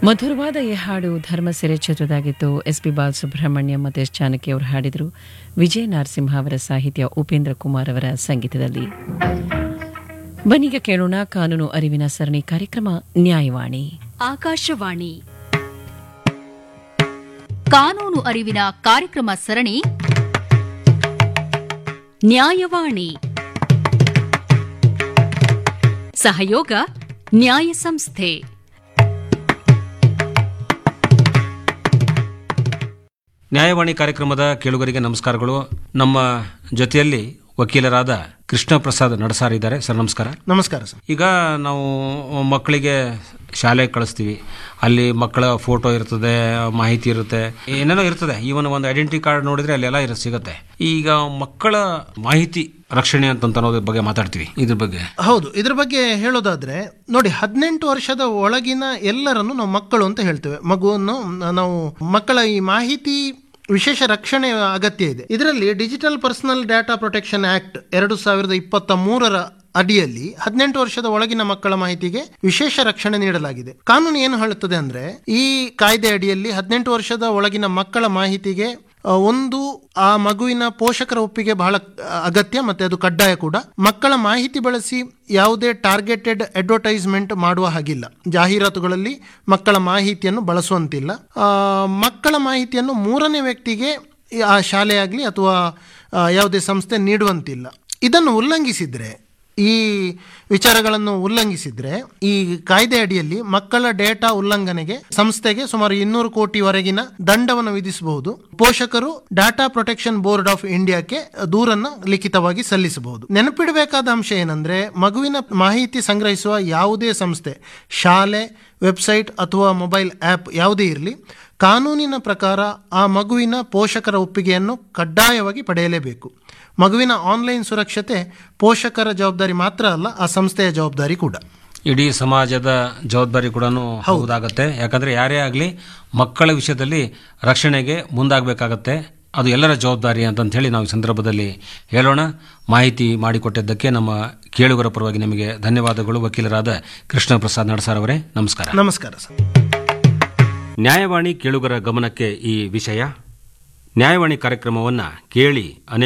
ಮಧುರವಾದ ಈ ಹಾಡು ಧರ್ಮಸೆರೆ ಚಿತ್ರದಾಗಿತ್ತು ಎಸ್ ಪಿ ಬಾಲಸುಬ್ರಹ್ಮಣ್ಯ ಮತ್ತು ಎಸ್ ಜಾನಕಿ ಅವರು ಹಾಡಿದರು ವಿಜಯ ನರಸಿಂಹ ಅವರ ಸಾಹಿತ್ಯ ಉಪೇಂದ್ರ ಕುಮಾರ್ ಅವರ ಸಂಗೀತದಲ್ಲಿ ಬನ್ನೀಗ ಕೇಳೋಣ ಕಾನೂನು ಅರಿವಿನ ಸರಣಿ ಕಾರ್ಯಕ್ರಮ ನ್ಯಾಯವಾಣಿ ಆಕಾಶವಾಣಿ ಕಾನೂನು ಅರಿವಿನ ಕಾರ್ಯಕ್ರಮ ಸರಣಿ ನ್ಯಾಯವಾಣಿ ಸಹಯೋಗ ನ್ಯಾಯ ಸಂಸ್ಥೆ ನ್ಯಾಯವಾಣಿ ಕಾರ್ಯಕ್ರಮದ ಕೇಳುಗರಿಗೆ ನಮಸ್ಕಾರಗಳು ನಮ್ಮ ಜೊತೆಯಲ್ಲಿ ವಕೀಲರಾದ ಕೃಷ್ಣ ಪ್ರಸಾದ್ ನಡಸಾರ್ ಇದ್ದಾರೆ ಸರ್ ನಮಸ್ಕಾರ ನಮಸ್ಕಾರ ಸರ್ ಈಗ ನಾವು ಮಕ್ಕಳಿಗೆ ಶಾಲೆಗೆ ಕಳಿಸ್ತೀವಿ ಅಲ್ಲಿ ಮಕ್ಕಳ ಫೋಟೋ ಇರ್ತದೆ ಮಾಹಿತಿ ಇರುತ್ತೆ ಏನೇನೋ ಇರ್ತದೆ ಈವನ್ ಒಂದು ಐಡೆಂಟಿ ಕಾರ್ಡ್ ನೋಡಿದ್ರೆ ಅಲ್ಲೆಲ್ಲ ಇರ ಸಿಗುತ್ತೆ ಈಗ ಮಕ್ಕಳ ಮಾಹಿತಿ ರಕ್ಷಣೆ ಅಂತ ಅನ್ನೋದ್ರ ಬಗ್ಗೆ ಮಾತಾಡ್ತೀವಿ ಇದ್ರ ಬಗ್ಗೆ ಹೌದು ಇದ್ರ ಬಗ್ಗೆ ಹೇಳೋದಾದ್ರೆ ನೋಡಿ ಹದಿನೆಂಟು ವರ್ಷದ ಒಳಗಿನ ಎಲ್ಲರನ್ನು ನಾವು ಮಕ್ಕಳು ಅಂತ ಹೇಳ್ತೇವೆ ಮಗುವನ್ನು ನಾವು ಮಕ್ಕಳ ಈ ಮಾಹಿತಿ ವಿಶೇಷ ರಕ್ಷಣೆ ಅಗತ್ಯ ಇದೆ ಇದರಲ್ಲಿ digital personal data protection act ಎರಡು ಸಾವಿರದ ಇಪ್ಪತ್ತ ಮೂರರ ಅಡಿಯಲ್ಲಿ ಹದಿನೆಂಟು ವರ್ಷದ ಒಳಗಿನ ಮಕ್ಕಳ ಮಾಹಿತಿಗೆ ವಿಶೇಷ ರಕ್ಷಣೆ ನೀಡಲಾಗಿದೆ ಕಾನೂನು ಏನು ಹೇಳುತ್ತದೆ ಅಂದ್ರೆ ಈ ಕಾಯ್ದೆ ಅಡಿಯಲ್ಲಿ ಹದಿನೆಂಟು ವರ್ಷದ ಒಳಗಿನ ಮಕ್ಕಳ ಮಾಹಿತಿಗೆ ಆ, ಒಂದು ಆ ಮಗುವಿನ ಪೋಷಕರ ಒಪ್ಪಿಗೆ ಬಹಳ ಆ, ಅಗತ್ಯ ಮತ್ತೆ ಅದು ಕಡ್ಡಾಯ ಕೂಡ ಮಕ್ಕಳ ಮಾಹಿತಿ ಬಳಸಿ ಯಾವುದೇ ಟಾರ್ಗೆಟೆಡ್ ಅಡ್ವರ್ಟೈಸ್ಮೆಂಟ್ ಮಾಡುವ ಹಾಗಿಲ್ಲ ಜಾಹೀರಾತುಗಳಲ್ಲಿ ಮಕ್ಕಳ ಮಾಹಿತಿಯನ್ನು ಬಳಸುವಂತಿಲ್ಲ ಆ, ಮಕ್ಕಳ ಮಾಹಿತಿಯನ್ನು ಮೂರನೇ ವ್ಯಕ್ತಿಗೆ ಆ ಶಾಲೆಯಾಗಲಿ ಅಥವಾ ಆ, ಯಾವುದೇ ಸಂಸ್ಥೆ ನೀಡುವಂತಿಲ್ಲ ಇದನ್ನು ಉಲ್ಲಂಘಿಸಿದ್ರೆ ಈ ವಿಚಾರಗಳನ್ನು ಉಲ್ಲಂಘಿಸಿದ್ರೆ ಈ ಕಾಯ್ದೆ ಅಡಿಯಲ್ಲಿ ಮಕ್ಕಳ ಡೇಟಾ ಉಲ್ಲಂಘನೆಗೆ ಸಂಸ್ಥೆಗೆ ಸುಮಾರು ಇನ್ನೂರು ಕೋಟಿವರೆಗಿನ ದಂಡವನ್ನು ವಿಧಿಸಬಹುದು ಪೋಷಕರು ಡಾಟಾ ಪ್ರೊಟೆಕ್ಷನ್ ಬೋರ್ಡ್ ಆಫ್ ಇಂಡಿಯಾಕ್ಕೆ ದೂರನ್ನ ಲಿಖಿತವಾಗಿ ಸಲ್ಲಿಸಬಹುದು ನೆನಪಿಡಬೇಕಾದ ಅಂಶ ಏನಂದ್ರೆ ಮಗುವಿನ ಮಾಹಿತಿ ಸಂಗ್ರಹಿಸುವ ಯಾವುದೇ ಸಂಸ್ಥೆ ಶಾಲೆ ವೆಬ್ಸೈಟ್ ಅಥವಾ ಮೊಬೈಲ್ ಆ್ಯಪ್ ಯಾವುದೇ ಇರಲಿ ಕಾನೂನಿನ ಪ್ರಕಾರ ಆ ಮಗುವಿನ ಪೋಷಕರ ಒಪ್ಪಿಗೆಯನ್ನು ಕಡ್ಡಾಯವಾಗಿ ಪಡೆಯಲೇಬೇಕು ಮಗುವಿನ ಆನ್ಲೈನ್ ಸುರಕ್ಷತೆ ಪೋಷಕರ ಜವಾಬ್ದಾರಿ ಮಾತ್ರ ಅಲ್ಲ ಆ ಸಂಸ್ಥೆಯ ಜವಾಬ್ದಾರಿ ಕೂಡ ಇಡೀ ಸಮಾಜದ ಜವಾಬ್ದಾರಿ ಕೂಡ ಹೌದಾಗತ್ತೆ ಯಾಕಂದ್ರೆ ಯಾರೇ ಆಗಲಿ ಮಕ್ಕಳ ವಿಷಯದಲ್ಲಿ ರಕ್ಷಣೆಗೆ ಮುಂದಾಗಬೇಕಾಗತ್ತೆ ಅದು ಎಲ್ಲರ ಜವಾಬ್ದಾರಿ ಅಂತ ಹೇಳಿ ನಾವು ಈ ಸಂದರ್ಭದಲ್ಲಿ ಹೇಳೋಣ ಮಾಹಿತಿ ಮಾಡಿಕೊಟ್ಟಿದ್ದಕ್ಕೆ ನಮ್ಮ ಕೇಳುಗರ ಪರವಾಗಿ ನಿಮಗೆ ಧನ್ಯವಾದಗಳು ವಕೀಲರಾದ ಕೃಷ್ಣ ಪ್ರಸಾದ್ ನಡಸಾರ್ ಅವರೇ ನಮಸ್ಕಾರ ನಮಸ್ಕಾರ ಸರ್ ನ್ಯಾಯವಾಣಿ ಕೇಳುಗರ ಗಮನಕ್ಕೆ ಈ ವಿಷಯ ನ್ಯಾಯವಾಣಿ ಕಾರ್ಯಕ್ರಮವನ್ನು ಕೇಳಿ ಅನೇಕ